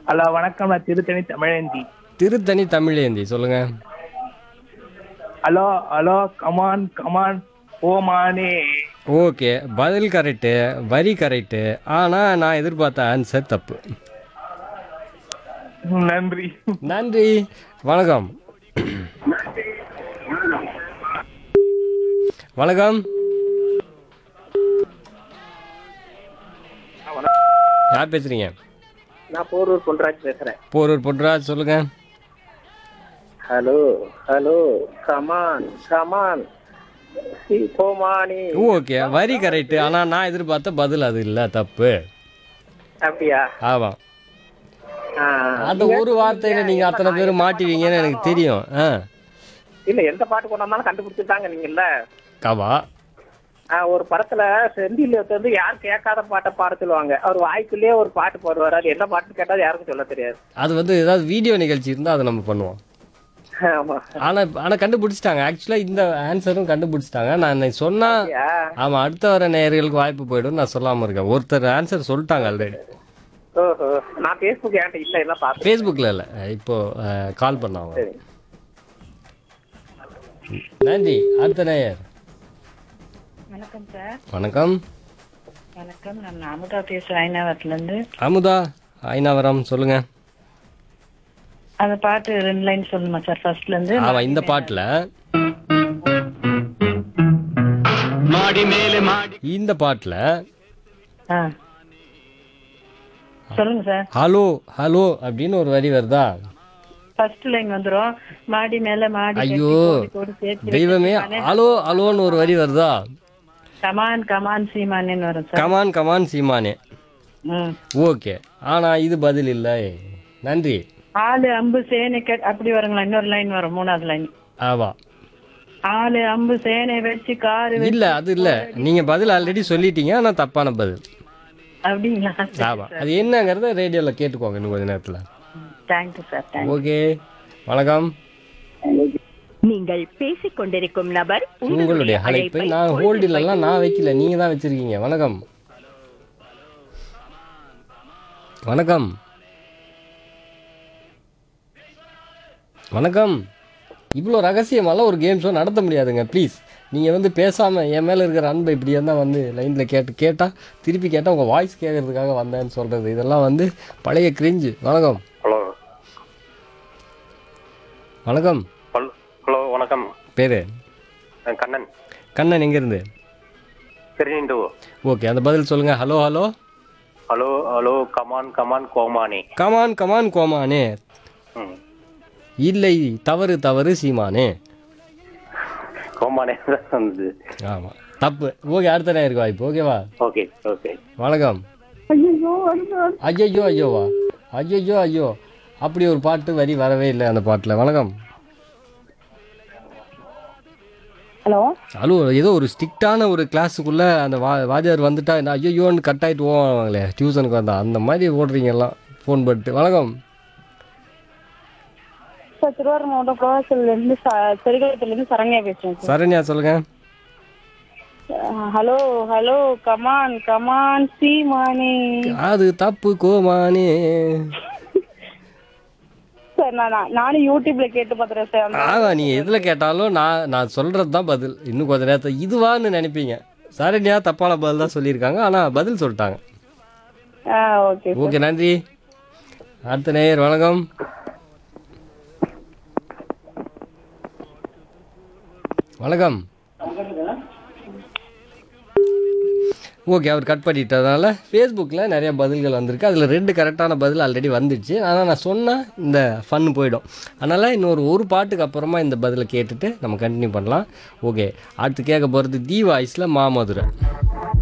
Hello வணக்கம் நான் திருத்தணி தமிழேந்தி திருத்தணி தமிழேந்தி சொல்லுங்க ஹலோ ஹலோ கமான் கமான் ஓமானே ஓகே பதில் கரெக்டு வரி கரெக்டு ஆனால் நான் எதிர்பார்த்த ஆன்சர் தப்பு நன்றி நன்றி வணக்கம் வணக்கம் யார் பேசுறீங்க நான் போரூர் பொன்ராஜ் பேசுறேன் போரூர் பொன்ராஜ் சொல்லுங்க ஹலோ ஹலோ கமான் கமான் கோமானி ஓகே வரி கரெக்டு ஆனால் நான் எதிர்பார்த்த பதில் அது இல்லை தப்பு அப்படியா ஆமாம் ஆ, அந்த ஒரு வார்த்தையில நீங்க அத்தனை பேர் மாட்டுவீங்கன்னு எனக்கு தெரியும் ஆ இல்ல எந்த பாட்டு கொண்டாந்தாலும் கண்டுபிடிச்சிருந்தாங்க நீங்கல்ல கவா ஆ, ஒரு படத்துல செந்தில் வந்து யார் கேட்காத பாட்டை பாட சொல்லுவாங்க அவர் வாய்க்குள்ளேயே ஒரு பாட்டு பாடுவாரு அது என்ன பாட்டுன்னு கேட்டாலும் யாருக்கும் சொல்ல தெரியாது அது வந்து ஏதாவது வீடியோ நிகழ்ச்சி இருந்தால் அதை நம்ம பண்ணுவோம் ஆமா ஆனால் ஆனால் கண்டுபிடிச்சிட்டாங்க ஆக்சுவலாக இந்த ஆன்சரும் கண்டுபிடிச்சிட்டாங்க நான் இன்னைக்கு சொன்னா அப்படியா? ஆமாம் அடுத்த வர நேயர்களுக்கு வாய்ப்பு போயிடும் நான் சொல்லாமல் இருக்கேன் ஒருத்தர் ஆன்சர் சொல்லிட்டாங்க ஆல்ரெடி ஓஹோ நான் பேஸ்புக் என்கிட்ட இல்ல என்ன பார்த்தேன் ஃபேஸ்புக்கில் இல்லை இப்போ கால் பண்ணாங்க சரி நன்றி அடுத்த நேயர் வணக்கம் சார் வணக்கம் வணக்கம் நான் அமுதா பேசுறேன் ஐநாவரத்துல இருந்து அமுதா ஐநாவரம் சொல்லுங்க அந்த பாட்டு ரெண்டு லைன் சொல்லுமா சார் ஃபர்ஸ்ட்ல இருந்து ஆமாம் இந்த பாட்டில் இந்த பாட்டில் ஆ. சொல்லுங்க சார் ஹலோ ஹலோ அப்படின்னு ஒரு வரி வருதா ஃபர்ஸ்ட் லைன் வந்துரும் மாடி மேல மாடி ஐயோ கட்டி கோடி கோடி சேர்த்து தெய்வமே ஹலோ ஹலோன்னு ஒரு வரி வருதா கமான் கமான் சீமானேன்னு வரும் சார் கமான் கமான் சீமானே ம் ஓகே ஆனா இது பதில் இல்லை நன்றி ஆளு அம்பு சேனை கட் அப்படி வருங்களா இன்னொரு லைன் வரும் மூணாவது லைன் ஆமா ஆளு அம்பு சேனை வச்சு காரு வச்சு இல்ல அது இல்ல நீங்க பதில் ஆல்ரெடி சொல்லிட்டீங்க ஆனா தப்பான பதில் அப்படிங்களா ஆமா அது என்னங்கிறத ரேடியோல கேட்டுக்கோங்க இன்னும் கொஞ்ச நேரத்துல தேங்க்யூ சார் தேங்க்யூ ஓகே வணக்கம் நீங்கள் பேசிக் கொண்டிருக்கும் நபர் உங்களுடைய அழைப்பை நான் ஹோல்டில் எல்லாம் நான் வைக்கல நீங்க தான் வச்சிருக்கீங்க வணக்கம் வணக்கம் வணக்கம் இவ்வளோ ரகசியமாலாம் ஒரு கேம் ஷோ நடத்த முடியாதுங்க ப்ளீஸ் நீங்கள் வந்து பேசாமல் என் மேலே இருக்கிற அன்பை இப்படி இருந்தால் வந்து லைனில் கேட்டு கேட்டால் திருப்பி கேட்டால் உங்கள் வாய்ஸ் கேட்கறதுக்காக வந்தேன்னு சொல்கிறது இதெல்லாம் வந்து பழைய கிரிஞ்சு வணக்கம் ஹலோ வணக்கம் ஹலோ ஹலோ வணக்கம் பேர் நான் கண்ணன் கண்ணன் எங்கேருந்து திருநிண்டு ஓகே அந்த பதில் சொல்லுங்கள் hello hello hello hello come on come on கோமானி கமான் கமான் கோமானே ம் இல்லை தவறு தவறு சீமானே கோமானே தான் வந்தது ஆமாம் தப்பு ஓகே அடுத்த நேருக்கு வாய்ப்பு ஓகேவா ஓகே ஓகே வணக்கம் ஐயோ ஐயோவா ஐயோ ஐயோ அப்படி ஒரு பாட்டு வரி வரவே இல்லை அந்த பாட்டில் வணக்கம் ஹலோ ஹலோ ஏதோ ஒரு ஸ்ட்ரிக்டான ஒரு கிளாஸுக்குள்ளே அந்த வா வாத்தியார் வந்துட்டா இந்த ஐயோன்னு கட் ஆகிட்டு போவாங்களே டியூஷனுக்கு வந்தா அந்த மாதிரி ஓடுறீங்க எல்லாம் ஃபோன் பண்ணிட்டு வணக்கம் சார் திருவாரூர் மாவட்டம் குளவாசல்ல இருந்து செரிகுளத்துல இருந்து சரண்யா பேசுறேன் சார் சரண்யா சொல்லுங்கள் ஹலோ ஹலோ கமான் கமான் சீமானே அது தப்பு கோமானே சார் நான் நான்- நானும் யூடியூப்ல கேட்டு பார்த்துறேன் சார் அந்த- ஆமா நீ எதில் கேட்டாலும் நான் நான் சொல்கிறது தான் பதில் இன்னும் கொஞ்ச நேரத்தை இதுவான்னு நினைப்பீங்க சரண்யா தப்பான பதில் தான் சொல்லியிருக்காங்க ஆனால் பதில் சொல்லிட்டாங்க ஆ ஓகே ஓகே நன்றி அடுத்த நேயர் வணக்கம் வணக்கம் ஓகே அவர் கட் பண்ணிட்டதுனால ஃபேஸ்புக்கில் நிறைய பதில்கள் வந்திருக்கு அதில் ரெண்டு கரெக்டான பதில் ஆல்ரெடி வந்துடுச்சு ஆனால் நான் சொன்னால் இந்த ஃபன் போயிடும் அதனால் இன்னொரு ஒரு பாட்டுக்கு அப்புறமா இந்த பதிலை கேட்டுட்டு நம்ம கண்டினியூ பண்ணலாம் ஓகே அடுத்து கேட்க போகிறது தி வாய்ஸில் மாமதுரை